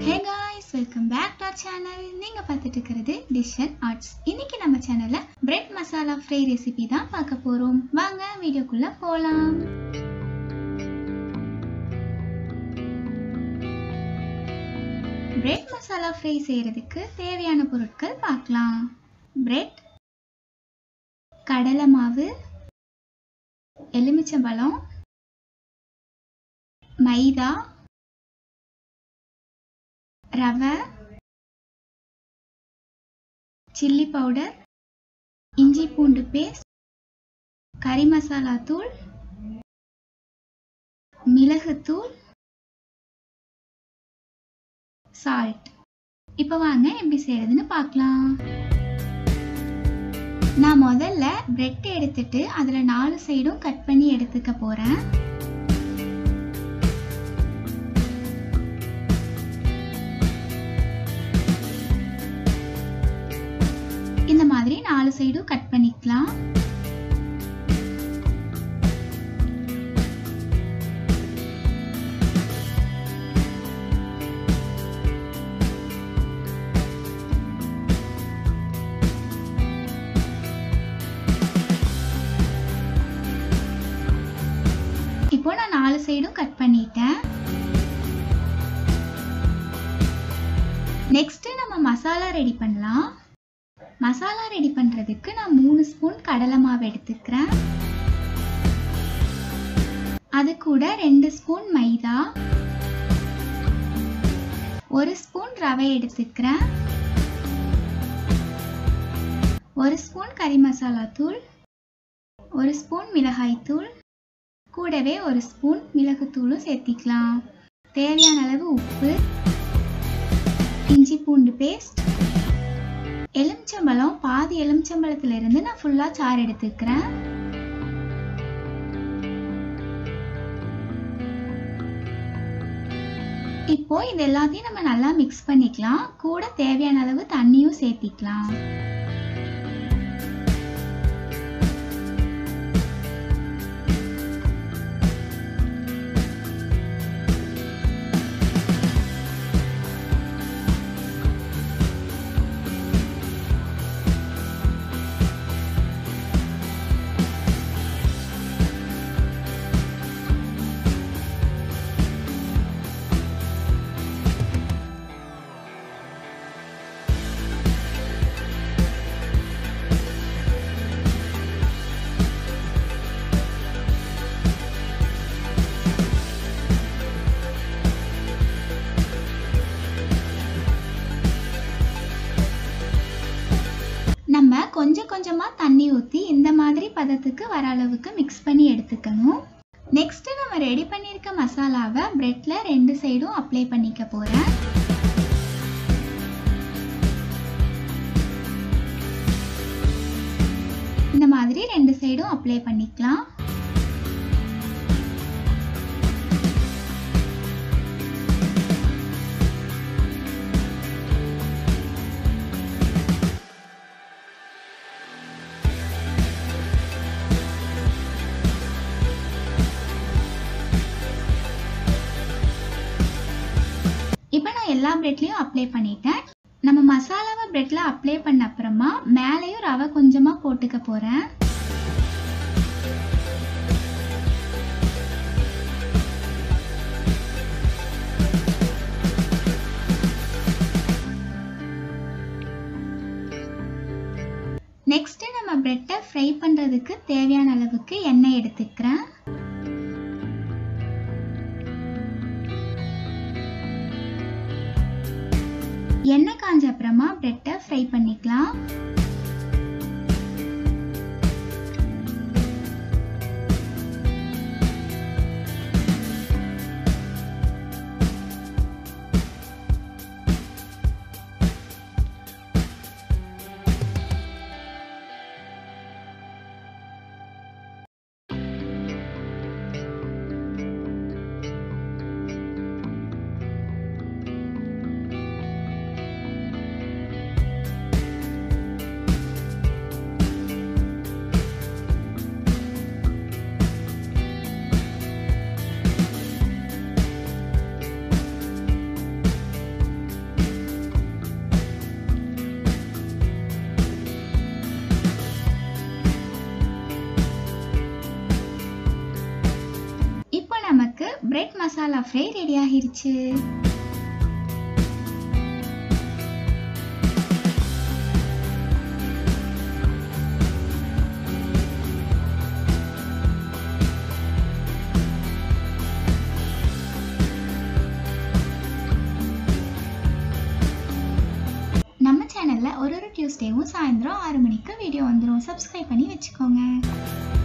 hey guys welcome back to channel நீங்க பார்த்துட்டு இருக்கிறது டிஷ் அண்ட் ஆர்ட்ஸ் இன்னைக்கு நம்ம சேனல்ல பிரெட் மசாலா ஃப்ரை ரெசிபி தான் பார்க்க போறோம் வாங்க வீடியோக்குள்ள போலாம் பிரெட் மசாலா ஃப்ரை செய்யறதுக்கு தேவையான பொருட்கள் பார்க்கலாம் பிரெட் கடலை மாவு எலுமிச்சம்பழம் மைதா ரவை சில்லி பவுடர் இஞ்சி பூண்டு பேஸ்ட் கறி மசாலா தூள் மிளகுத்தூள் சால்ட் இப்போ வாங்க எப்படி செய்யறதுன்னு பார்க்கலாம் நான் முதல்ல பிரெட் எடுத்துட்டு அதில் நாலு சைடும் கட் பண்ணி எடுத்துக்க போகிறேன் இந்த மாதிரி நாலு சைடும் கட் பண்ணிக்கலாம் இப்போ நான் நாலு சைடும் கட் பண்ணிட்டேன் நெக்ஸ்ட் நம்ம மசாலா ரெடி பண்ணலாம் மசாலா ரெடி பண்ணுறதுக்கு நான் மூணு ஸ்பூன் கடலை மாவு எடுத்துக்கிறேன் அது கூட ரெண்டு ஸ்பூன் மைதா ஒரு ஸ்பூன் ரவை எடுத்துக்கிறேன் ஒரு ஸ்பூன் கறி மசாலா தூள் ஒரு ஸ்பூன் மிளகாய் தூள் கூடவே ஒரு ஸ்பூன் மிளகுத்தூளும் சேர்த்திக்கலாம் தேவையான அளவு உப்பு இஞ்சி பூண்டு பேஸ்ட் எலுமிச்சம்பழம் பாதி எலுமிச்சம்பழத்துல இருந்து நான் ஃபுல்லா சாறு எடுத்துக்கிறேன் இப்போ இது எல்லாத்தையும் நம்ம நல்லா மிக்ஸ் பண்ணிக்கலாம் கூட தேவையான அளவு தண்ணியும் சேர்த்திக்கலாம் நம்ம கொஞ்சம் கொஞ்சமாக தண்ணி ஊற்றி இந்த மாதிரி பதத்துக்கு வர அளவுக்கு மிக்ஸ் பண்ணி எடுத்துக்கணும் நெக்ஸ்ட் நம்ம ரெடி பண்ணியிருக்க மசாலாவை பிரெட்ல ரெண்டு சைடும் அப்ளை பண்ணிக்க போகிறேன் இந்த மாதிரி ரெண்டு சைடும் அப்ளை பண்ணிக்கலாம் இப்போ நான் எல்லா பிரெட்லேயும் அப்ளை பண்ணிட்டேன் நம்ம மசாலாவை பிரெட்டில் அப்ளை பண்ண அப்புறமா மேலேயும் ரவை கொஞ்சமாக போட்டுக்க போகிறேன் நெக்ஸ்ட் நம்ம பிரெட்டை ஃப்ரை பண்ணுறதுக்கு தேவையான அளவுக்கு எண்ணெய் எடுத்துக்கிறேன் எண்ணெய் காஞ்ச அப்புறமா பிரெட்டை ஃப்ரை பண்ணிக்கலாம் பிரெட் மசாலா ஃப்ரை ரெடி ஆகிருச்சு நம்ம சேனலில் ஒரு ஒரு டியூஸ்டேவும் சாயந்தரம் ஆறு மணிக்கு வீடியோ வந்துடும் சப்ஸ்கிரைப் பண்ணி வச்சுக்கோங்க